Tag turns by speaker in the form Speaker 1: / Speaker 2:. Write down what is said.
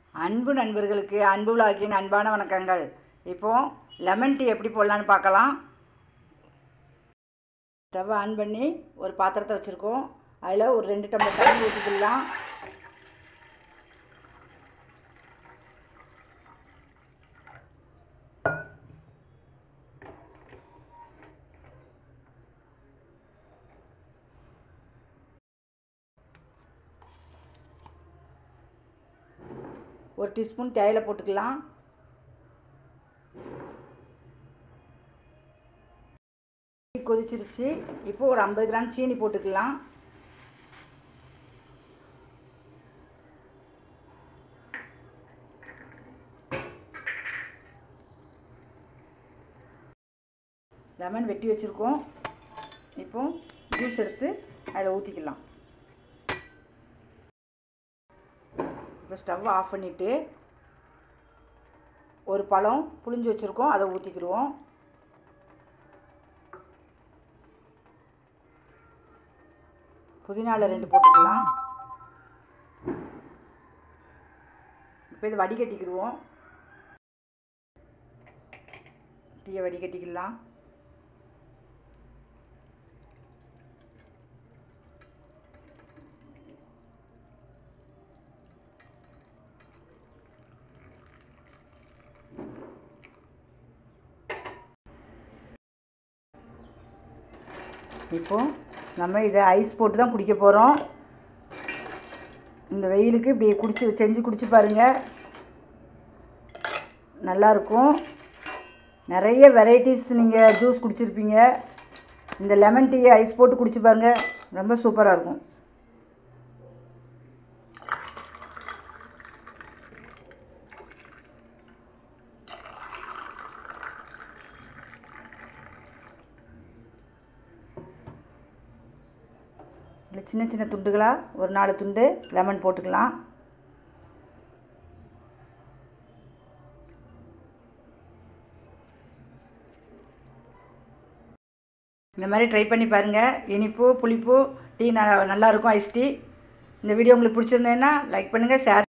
Speaker 1: அன்பு நண்பர்களுக்கு அன்பு விழாக்கின் அன்பான வணக்கங்கள் இப்போ லெமன் டீ எப்படி போடலான்னு பார்க்கலாம் ஸ்டவ் ஆன் பண்ணி ஒரு பாத்திரத்தை வச்சுருக்கோம் அதில் ஒரு ரெண்டு டம்ளர் தண்ணி ஊற்றிக்கலாம் ஒரு டீஸ்பூன் தேயிலை போட்டுக்கலாம் கொதிச்சிருச்சு இப்போ ஒரு ஐம்பது கிராம் சீனி போட்டுக்கலாம் லெமன் வெட்டி வச்சுருக்கோம் இப்போ ஜூஸ் எடுத்து அதில் ஊற்றிக்கலாம் இப்போ ஸ்டவ் ஆஃப் பண்ணிவிட்டு ஒரு பழம் புளிஞ்சு வச்சுருக்கோம் அதை ஊற்றிக்கிடுவோம் புதினாவில் ரெண்டு போட்டுக்கலாம் இப்போ இது வடிகட்டிக்கிடுவோம் டீயை வடிகட்டிக்கலாம் இப்போது நம்ம இதை ஐஸ் போட்டு தான் குடிக்க போகிறோம் இந்த வெயிலுக்கு இப்படி குடிச்சு செஞ்சு குடிச்சு பாருங்கள் நல்லாயிருக்கும் நிறைய வெரைட்டிஸ் நீங்கள் ஜூஸ் குடிச்சிருப்பீங்க இந்த லெமன் டீயை ஐஸ் போட்டு குடிச்சு பாருங்கள் ரொம்ப சூப்பராக இருக்கும் இதில் சின்ன சின்ன துண்டுகளாக ஒரு நாலு துண்டு லெமன் போட்டுக்கலாம் இந்த மாதிரி ட்ரை பண்ணி பாருங்கள் இனிப்பு புளிப்பு டீ நல்லா நல்லாயிருக்கும் ஐஸ் டீ இந்த வீடியோ உங்களுக்கு பிடிச்சிருந்ததுன்னா லைக் பண்ணுங்கள் ஷேர்